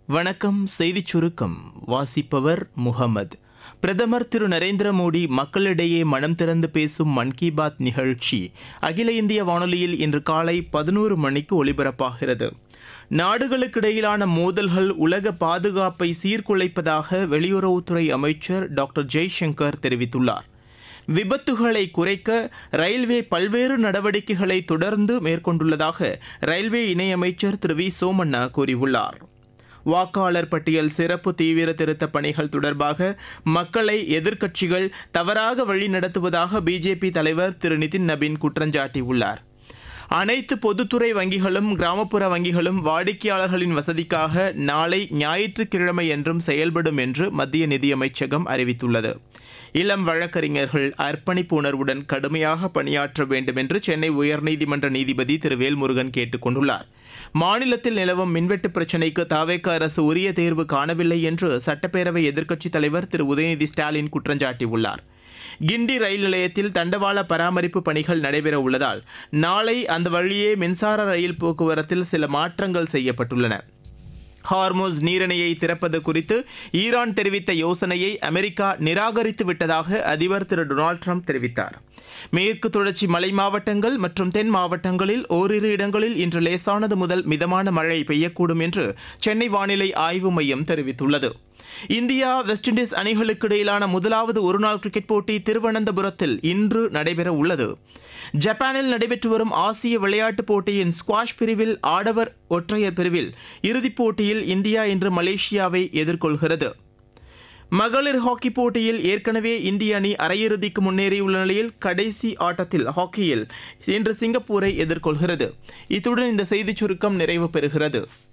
வணக்கம் செய்திச் சுருக்கம் வாசிப்பவர் முகமது பிரதமர் திரு நரேந்திர மோடி மக்களிடையே மனம் திறந்து பேசும் மன் கி பாத் நிகழ்ச்சி அகில இந்திய வானொலியில் இன்று காலை பதினோரு மணிக்கு ஒலிபரப்பாகிறது நாடுகளுக்கிடையிலான மோதல்கள் உலக பாதுகாப்பை சீர்குலைப்பதாக வெளியுறவுத்துறை அமைச்சர் டாக்டர் ஜெய்சங்கர் தெரிவித்துள்ளார் விபத்துகளை குறைக்க ரயில்வே பல்வேறு நடவடிக்கைகளை தொடர்ந்து மேற்கொண்டுள்ளதாக ரயில்வே இணையமைச்சர் திரு வி சோமண்ணா கூறியுள்ளார் வாக்காளர் பட்டியல் சிறப்பு தீவிர திருத்த பணிகள் தொடர்பாக மக்களை எதிர்க்கட்சிகள் தவறாக வழிநடத்துவதாக பிஜேபி தலைவர் திரு நிதின் நபின் குற்றஞ்சாட்டியுள்ளார் அனைத்து பொதுத்துறை வங்கிகளும் கிராமப்புற வங்கிகளும் வாடிக்கையாளர்களின் வசதிக்காக நாளை ஞாயிற்றுக்கிழமை என்றும் செயல்படும் என்று மத்திய நிதியமைச்சகம் அறிவித்துள்ளது இளம் வழக்கறிஞர்கள் அர்ப்பணிப்பு உணர்வுடன் கடுமையாக பணியாற்ற வேண்டும் என்று சென்னை உயர்நீதிமன்ற நீதிபதி திரு வேல்முருகன் கேட்டுக் கொண்டுள்ளார் மாநிலத்தில் நிலவும் மின்வெட்டு பிரச்சினைக்கு தாவேக்க அரசு உரிய தேர்வு காணவில்லை என்று சட்டப்பேரவை எதிர்க்கட்சித் தலைவர் திரு உதயநிதி ஸ்டாலின் குற்றஞ்சாட்டியுள்ளார் கிண்டி ரயில் நிலையத்தில் தண்டவாள பராமரிப்பு பணிகள் நடைபெற உள்ளதால் நாளை அந்த வழியே மின்சார ரயில் போக்குவரத்தில் சில மாற்றங்கள் செய்யப்பட்டுள்ளன ஹார்மோஸ் நீரிணையை திறப்பது குறித்து ஈரான் தெரிவித்த யோசனையை அமெரிக்கா நிராகரித்து விட்டதாக அதிபர் திரு டொனால்டு ட்ரம்ப் தெரிவித்தார் மேற்கு தொடர்ச்சி மலை மாவட்டங்கள் மற்றும் தென் மாவட்டங்களில் ஓரிரு இடங்களில் இன்று லேசானது முதல் மிதமான மழை பெய்யக்கூடும் என்று சென்னை வானிலை ஆய்வு மையம் தெரிவித்துள்ளது இந்தியா வெஸ்ட் இண்டீஸ் அணிகளுக்கு இடையிலான முதலாவது ஒருநாள் கிரிக்கெட் போட்டி திருவனந்தபுரத்தில் இன்று நடைபெற உள்ளது ஜப்பானில் நடைபெற்று வரும் ஆசிய விளையாட்டுப் போட்டியின் ஸ்குவாஷ் பிரிவில் ஆடவர் ஒற்றையர் பிரிவில் இறுதிப் போட்டியில் இந்தியா இன்று மலேசியாவை எதிர்கொள்கிறது மகளிர் ஹாக்கி போட்டியில் ஏற்கனவே இந்திய அணி அரையிறுதிக்கு முன்னேறியுள்ள நிலையில் கடைசி ஆட்டத்தில் ஹாக்கியில் இன்று சிங்கப்பூரை எதிர்கொள்கிறது இத்துடன் இந்த செய்திச் சுருக்கம் நிறைவு பெறுகிறது